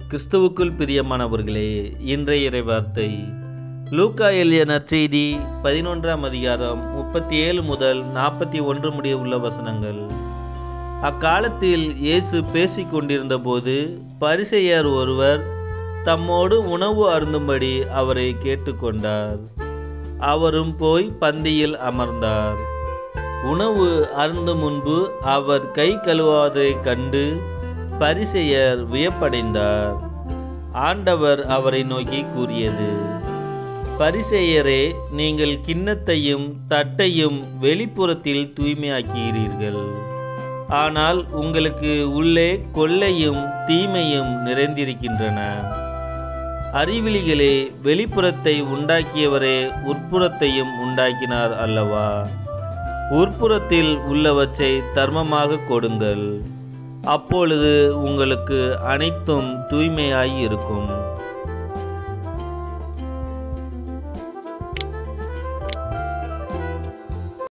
கிறிஸ்துவுக்குள் பிரியமானவர்களே இன்றைய இறைவார்த்தை லூக்கா எழுதிய நற்செய்தி பதினொன்றாம் அதிகாரம் முப்பத்தி ஏழு முதல் நாற்பத்தி ஒன்று முடிய உள்ள வசனங்கள் அக்காலத்தில் இயேசு பேசிக் கொண்டிருந்தபோது பரிசெயர் ஒருவர் தம்மோடு உணவு அருந்தும்படி அவரை கேட்டுக்கொண்டார் அவரும் போய் பந்தியில் அமர்ந்தார் உணவு அருந்தும் முன்பு அவர் கை கழுவாதைக் கண்டு பரிசெயர் வியப்படைந்தார் ஆண்டவர் அவரை நோக்கி கூறியது பரிசெயரே நீங்கள் கிண்ணத்தையும் தட்டையும் வெளிப்புறத்தில் தூய்மையாக்குகிறீர்கள் ஆனால் உங்களுக்கு உள்ளே கொள்ளையும் தீமையும் நிறைந்திருக்கின்றன அறிவிலிகளே வெளிப்புறத்தை உண்டாக்கியவரே உட்புறத்தையும் உண்டாக்கினார் அல்லவா உட்புறத்தில் உள்ளவற்றை தர்மமாக கொடுங்கள் அப்பொழுது உங்களுக்கு அனைத்தும் தூய்மையாய் இருக்கும்